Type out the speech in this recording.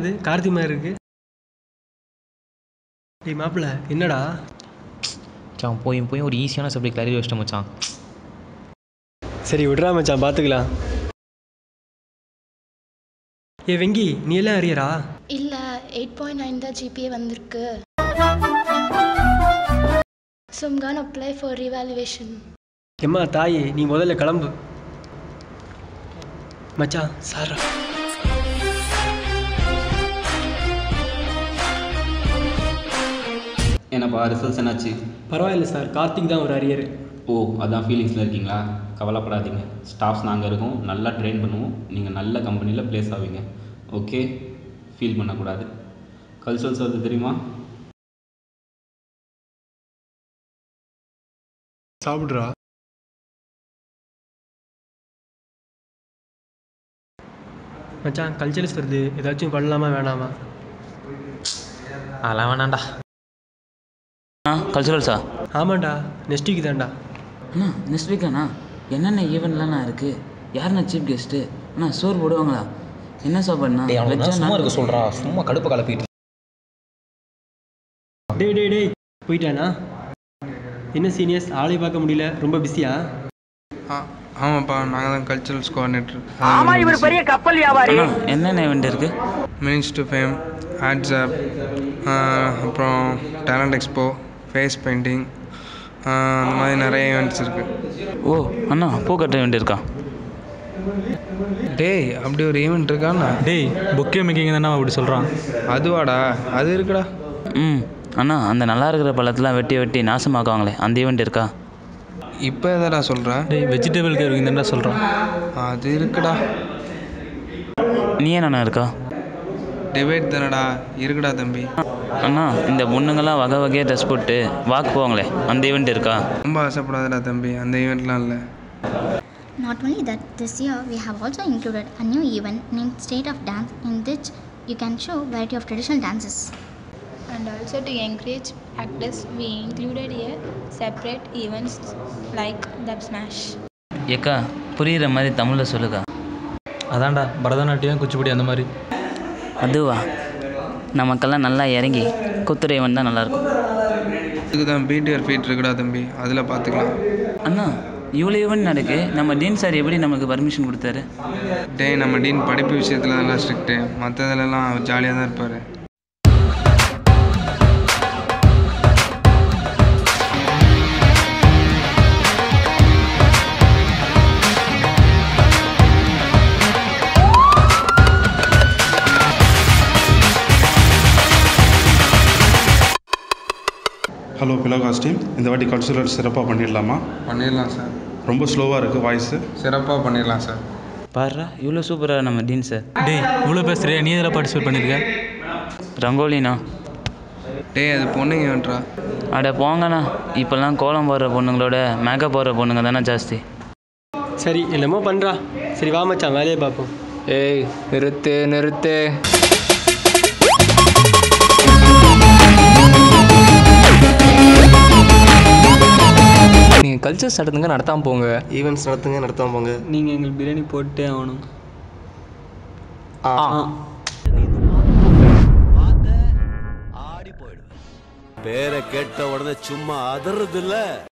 இது கார்த்தி மாதிரி இருக்கு டேய் மாப்பிள்ள என்னடா மச்சான் போய் போய் ஒரு ஈஸியான சப்ஜெக்ட் கிளறி வச்சிட்டேன் மச்சான் சரி விட்றா மச்சான் பார்த்துக்கலாம் ஏ வெங்கி நீ எல்லாம் அறியறா இல்லை எயிட் பாயிண்ட் நைன் தான் ஜிபிஏ வந்திருக்கு so can apply for revaluation எம்மா தாயே நீ முதல்ல கிளம்பு மச்சான் சாரா என்னப்பா ரிசல்ட்ஸ் என்னாச்சு பரவாயில்ல சார் கார்த்திக் தான் ஒரு அரியர் ஓ அதான் ஃபீலிங்ஸில் இருக்கீங்களா கவலைப்படாதீங்க ஸ்டாஃப்ஸ் நாங்கள் இருக்கோம் நல்லா ட்ரெயின் பண்ணுவோம் நீங்கள் நல்ல கம்பெனியில் ப்ளேஸ் ஆவீங்க ஓகே ஃபீல் பண்ணக்கூடாது கல்ச்சரல்ஸ் வருது தெரியுமா சாப்பிட்றா மச்சான் கல்ச்சரல்ஸ் வருது ஏதாச்சும் பண்ணலாமா வேணாமா அதெல்லாம் வேணாண்டா ஆ கல்ச்சுரல்ஸா ஆமாண்டா நெக்ஸ்ட் வீக் தான்டா அண்ணா நெக்ஸ்ட் வீக்காண்ணா என்னென்ன ஈவெண்ட்லாம் இருக்குது யாருண்ணா சீஃப் கெஸ்ட்டு அண்ணா சோறு போடுவாங்களா என்ன சாப்பாடுண்ணா டேய் அவனுக்கு வெஜ்ஜா சும்மா இருக்க நான் சொல்கிறா சும்மா கடுப்பு கலப்பிட்டு டேய் டேய் டேய் போயிட்டானா என்ன சீனியர்ஸ் ஆளை பார்க்க முடியல ரொம்ப பிஸியா ஆ ஆமாப்பா நாங்கள் தான் கல்ச்சுரல்ஸ் கோஆர்டினேட்டர் அண்ணா என்னென்ன ஈவெண்ட் இருக்குது மினிஸ் டு ஃபேம் ஹேட்ஸ்அப் அப்புறம் டேலண்ட் எக்ஸ்போ ஃபேஸ் பெயிண்டிங் அந்த மாதிரி நிறைய ஈவெண்ட்ஸ் இருக்குது ஓ அண்ணா பூ கட்ட ஈவெண்ட் இருக்கா டேய் அப்படி ஒரு ஈவெண்ட் இருக்காண்ணா டேய் பொக்கே மேக்கிங் தானே அப்படி சொல்கிறான் அதுவாடா அது இருக்குடா ம் அண்ணா அந்த நல்லா இருக்கிற பழத்தெல்லாம் வெட்டி வெட்டி நாசமாக்குவாங்களே அந்த ஈவெண்ட் இருக்கா இப்போ எதடா சொல்கிற டேய் வெஜிடபிள் கேர்விங் தானே சொல்கிறான் அது இருக்குடா நீ என்னண்ணா இருக்கா டிபேட் தானடா இருக்குடா தம்பி அண்ணா இந்த பொண்ணுங்கெல்லாம் வகை வகையாக ட்ரெஸ் போட்டு வாக் போவாங்களே அந்த ஈவெண்ட் இருக்கா ரொம்ப ஆசைப்படாதடா தம்பி அந்த ஈவெண்ட்லாம் இல்லை Not only that, this year we have also included a new event named State of Dance in which you can show variety of traditional dances. And also to encourage practice, we included here separate events like Dub Smash. ஏக்கா புரிகிற மாதிரி தமிழில் சொல்லுக்கா அதான்டா பரதநாட்டியம் குச்சிப்புடி அந்த மாதிரி அதுவா நமக்கெல்லாம் நல்லா இறங்கி குத்துற ஈவெண்ட் தான் நல்லாயிருக்கும் இதுக்கு தான் பிடிஆர் ஃபீட் இருக்குடா தம்பி அதில் பார்த்துக்கலாம் அண்ணா இவ்வளோ ஈவெண்ட் நடக்கு நம்ம டீன் சார் எப்படி நமக்கு பர்மிஷன் கொடுத்தாரு டேய் நம்ம டீன் படிப்பு விஷயத்தில் நல்லா ஸ்ட்ரிக்ட்டு மற்றதுலலாம் அவர் ஜாலியாக தான் இருப்பார் ஹலோ பிலோகாஸ் டீம் இந்த வாட்டி கல்ச்சுரல் சிறப்பாக பண்ணிடலாமா பண்ணிடலாம் சார் ரொம்ப ஸ்லோவாக இருக்குது வாய்ஸு சிறப்பாக பண்ணிடலாம் சார் பாருடா இவ்வளோ சூப்பராக நம்ம டீன் சார் டேய் இவ்வளோ பேசுறியா நீ எதில் பார்ட்டிசிபேட் பண்ணியிருக்க ரங்கோலினா டேய் அது பொண்ணுங்க ஈவெண்ட்ரா அட போங்கண்ணா இப்போல்லாம் கோலம் போடுற பொண்ணுங்களோட மேக்கப் போடுற பொண்ணுங்க தானே ஜாஸ்தி சரி என்னமோ பண்ணுறா சரி வா மச்சான் வேலையை பார்ப்போம் ஏய் நிறுத்து நிறுத்து நீங்கள் கல்ச்சர்ஸ் நடத்துங்க நடத்தாமல் போங்க ஈவெண்ட்ஸ் நடத்துங்க நடத்தாம போங்க நீங்கள் எங்களுக்கு பிரியாணி போட்டே ஆகணும் பேரை கேட்ட உடனே சும்மா அதறது இல்ல